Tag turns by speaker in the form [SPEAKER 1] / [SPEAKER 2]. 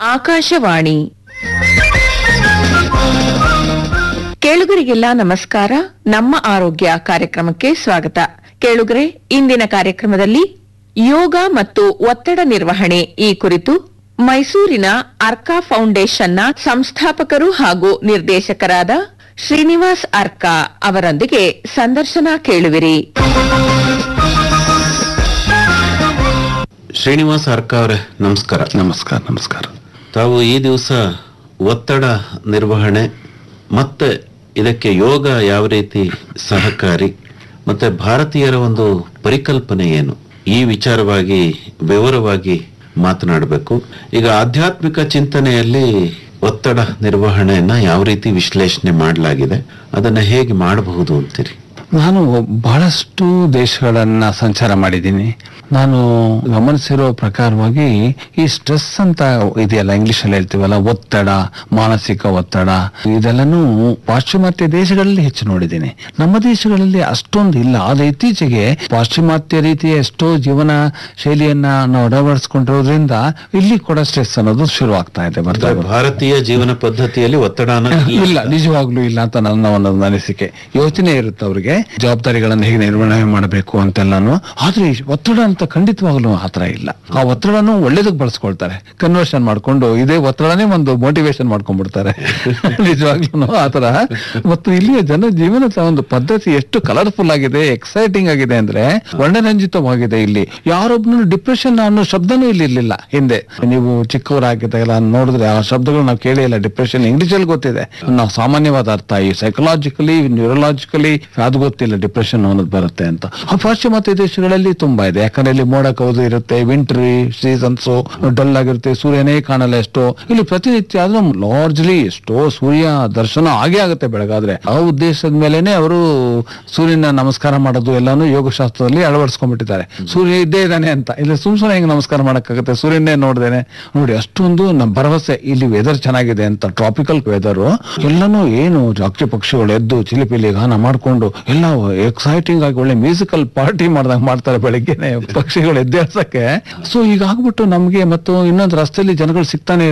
[SPEAKER 1] ಆಕಾಶವಾಣಿ ಕೇಳುಗರಿಗೆಲ್ಲ ನಮಸ್ಕಾರ ನಮ್ಮ ಆರೋಗ್ಯ ಕಾರ್ಯಕ್ರಮಕ್ಕೆ ಸ್ವಾಗತ ಕೇಳುಗರೆ ಇಂದಿನ ಕಾರ್ಯಕ್ರಮದಲ್ಲಿ ಯೋಗ ಮತ್ತು ಒತ್ತಡ ನಿರ್ವಹಣೆ ಈ ಕುರಿತು ಮೈಸೂರಿನ ಅರ್ಕಾ ಫೌಂಡೇಶನ್ನ ಸಂಸ್ಥಾಪಕರು ಹಾಗೂ ನಿರ್ದೇಶಕರಾದ ಶ್ರೀನಿವಾಸ್ ಅರ್ಕಾ ಅವರೊಂದಿಗೆ ಸಂದರ್ಶನ ಕೇಳುವಿರಿ
[SPEAKER 2] ಶ್ರೀನಿವಾಸ ಅರ್ಕ ಅವರೇ ನಮಸ್ಕಾರ
[SPEAKER 3] ನಮಸ್ಕಾರ ನಮಸ್ಕಾರ
[SPEAKER 2] ತಾವು ಈ ದಿವಸ ಒತ್ತಡ ನಿರ್ವಹಣೆ ಮತ್ತೆ ಇದಕ್ಕೆ ಯೋಗ ಯಾವ ರೀತಿ ಸಹಕಾರಿ ಮತ್ತೆ ಭಾರತೀಯರ ಒಂದು ಪರಿಕಲ್ಪನೆ ಏನು ಈ ವಿಚಾರವಾಗಿ ವಿವರವಾಗಿ ಮಾತನಾಡಬೇಕು ಈಗ ಆಧ್ಯಾತ್ಮಿಕ ಚಿಂತನೆಯಲ್ಲಿ ಒತ್ತಡ ನಿರ್ವಹಣೆಯನ್ನ ಯಾವ ರೀತಿ ವಿಶ್ಲೇಷಣೆ ಮಾಡಲಾಗಿದೆ ಅದನ್ನ ಹೇಗೆ ಮಾಡಬಹುದು ಅಂತೀರಿ
[SPEAKER 3] ನಾನು ಬಹಳಷ್ಟು ದೇಶಗಳನ್ನ ಸಂಚಾರ ಮಾಡಿದ್ದೀನಿ ನಾನು ಗಮನಿಸಿರೋ ಪ್ರಕಾರವಾಗಿ ಈ ಸ್ಟ್ರೆಸ್ ಅಂತ ಇದೆಯಲ್ಲ ಇಂಗ್ಲಿಷ್ ಅಲ್ಲಿ ಹೇಳ್ತೀವಲ್ಲ ಒತ್ತಡ ಮಾನಸಿಕ ಒತ್ತಡ ಇದೆಲ್ಲನೂ ಪಾಶ್ಚಿಮಾತ್ಯ ದೇಶಗಳಲ್ಲಿ ಹೆಚ್ಚು ನೋಡಿದ್ದೀನಿ ನಮ್ಮ ದೇಶಗಳಲ್ಲಿ ಅಷ್ಟೊಂದು ಇಲ್ಲ ಆದ್ರೆ ಇತ್ತೀಚೆಗೆ ಪಾಶ್ಚಿಮಾತ್ಯ ರೀತಿಯ ಎಷ್ಟೋ ಜೀವನ ಶೈಲಿಯನ್ನ ನಾವು ಅಳವಡಿಸ್ಕೊಂಡಿರೋದ್ರಿಂದ ಇಲ್ಲಿ ಕೂಡ ಸ್ಟ್ರೆಸ್ ಅನ್ನೋದು ಶುರು ಆಗ್ತಾ ಇದೆ ಬರ್ತಾ
[SPEAKER 2] ಅಂದ್ರೆ
[SPEAKER 3] ಇದೆ.
[SPEAKER 2] ಭಾರತೀಯ ಜೀವನ ಪದ್ಧತಿಯಲ್ಲಿ ಒತ್ತಡ ಅನ್ನೋದು
[SPEAKER 3] ಇಲ್ಲ ನಿಜವಾಗ್ಲೂ ಇಲ್ಲ ಅಂತ ನನ್ನ ಒಂದು ಅನಿಸಿಕೆ ಯೋಚನೆ ಇರುತ್ತೆ ಅವ್ರಿಗೆ ಜವಾಬ್ದಾರಿಗಳನ್ನು ಹೇಗೆ ನಿರ್ವಹಣೆ ಮಾಡಬೇಕು ಅಂತೆಲ್ಲಾನು ಆದ್ರೆ ಈ ಒತ್ತಡ ಅಂತ ಖಂಡಿತವಾಗ್ಲೂ ಆತರ ಇಲ್ಲ ಆ ಒತ್ತಡನು ಒಳ್ಳೇದಕ್ಕೆ ಬಳಸ್ಕೊಳ್ತಾರೆ ಕನ್ವರ್ಷನ್ ಮಾಡ್ಕೊಂಡು ಇದೇ ಒತ್ತಡನೇ ಒಂದು ಮೋಟಿವೇಶನ್ ಮಾಡ್ಕೊಂಡ್ಬಿಡ್ತಾರೆ ನಿಜವಾಗ್ಲೂ ಆತರ ಮತ್ತು ಇಲ್ಲಿಯ ಜನ ಜೀವನದ ಒಂದು ಪದ್ಧತಿ ಎಷ್ಟು ಕಲರ್ಫುಲ್ ಆಗಿದೆ ಎಕ್ಸೈಟಿಂಗ್ ಆಗಿದೆ ಅಂದ್ರೆ ವರ್ಣರಂಜಿತವಾಗಿದೆ ಇಲ್ಲಿ ಯಾರೊಬ್ನು ಡಿಪ್ರೆಷನ್ ಅನ್ನೋ ಶಬ್ದನೂ ಇಲ್ಲಿ ಇರ್ಲಿಲ್ಲ ಹಿಂದೆ ನೀವು ಚಿಕ್ಕವರಾಗಿದ್ದಾಗೆಲ್ಲ ನೋಡಿದ್ರೆ ಆ ಶಬ್ದಗಳು ನಾವು ಕೇಳಿ ಇಲ್ಲ ಡಿಪ್ರೆಷನ್ ಇಂಗ್ಲಿಷ್ ಅಲ್ಲಿ ಗೊತ್ತಿದೆ ನಾವು ಸಾಮಾನ್ಯವಾದ ಅರ್ಥ ಈ ಸೈಕಲಾಜಿಕಲಿ ನ್ಯೂರಲಾಜಿಕಲಿ ಅದು ಗೊತ್ತಿಲ್ಲ ಡಿಪ್ರೆಷನ್ ಅನ್ನೋದು ಬರುತ್ತೆ ಅಂತ ಆ ಪಾಶ್ಚಿಮಾತ್ಯ ದೇಶಗಳಲ್ಲಿ ತುಂಬಾ ಇದೆ ಯಾಕಂದ್ರೆ ಇಲ್ಲಿ ಮೋಡ ಕವಿದು ಇರುತ್ತೆ ವಿಂಟ್ರಿ ಸೀಸನ್ಸ್ ಡಲ್ ಆಗಿರುತ್ತೆ ಸೂರ್ಯನೇ ಕಾಣಲ್ಲ ಎಷ್ಟೋ ಇಲ್ಲಿ ಪ್ರತಿನಿತ್ಯ ಆದ್ರೂ ಲಾರ್ಜ್ಲಿ ಎಷ್ಟೋ ಸೂರ್ಯ ದರ್ಶನ ಆಗೇ ಆಗುತ್ತೆ ಬೆಳಗಾದ್ರೆ ಆ ಉದ್ದೇಶದ ಮೇಲೆನೆ ಅವರು ಸೂರ್ಯನ ನಮಸ್ಕಾರ ಮಾಡೋದು ಎಲ್ಲಾನು ಯೋಗಶಾಸ್ತ್ರದಲ್ಲಿ ಅಳವಡಿಸ್ಕೊಂಡ್ಬಿಟ್ಟಿದ್ದಾರೆ ಸೂರ್ಯ ಇದ್ದೇ ಇದ್ದಾನೆ ಅಂತ ಇಲ್ಲಿ ಸುಮ್ ಸುಮ್ಮನೆ ಹೆಂಗ್ ನಮಸ್ಕಾರ ಮಾಡಕ್ಕಾಗತ್ತೆ ಸೂರ್ಯನೇ ನೋಡ್ದೇನೆ ನೋಡಿ ಅಷ್ಟೊಂದು ನಮ್ಮ ಭರವಸೆ ಇಲ್ಲಿ ವೆದರ್ ಚೆನ್ನಾಗಿದೆ ಅಂತ ಟ್ರಾಪಿಕಲ್ ವೆದರ್ ಎಲ್ಲಾನು ಏನು ಅಕ್ಷಿ ಪಕ್ಷಿಗಳು ಎದ್ದು ಚಿಲಿಪಿಲಿ ಗಾನ ಮಾಡ್ಕೊಂಡು ಎಲ್ಲ ಎಕ್ಸೈಟಿಂಗ್ ಆಗಿ ಒಳ್ಳೆ ಮ್ಯೂಸಿಕಲ್ ಪಾರ್ಟಿ ಮಾಡ್ದಂಗ್ ಮಾಡ್ತಾರೆ ಬೆಳಿಗ್ಗೆನೆ ಪಕ್ಷಿಗಳು ಎದ್ದೇಳ್ಸಕ್ಕೆ ಸೊ ಈಗ ಆಗ್ಬಿಟ್ಟು ನಮ್ಗೆ ಮತ್ತು ಇನ್ನೊಂದು ರಸ್ತೆಯಲ್ಲಿ ಜನಗಳು ಸಿಗ್ತಾನೆ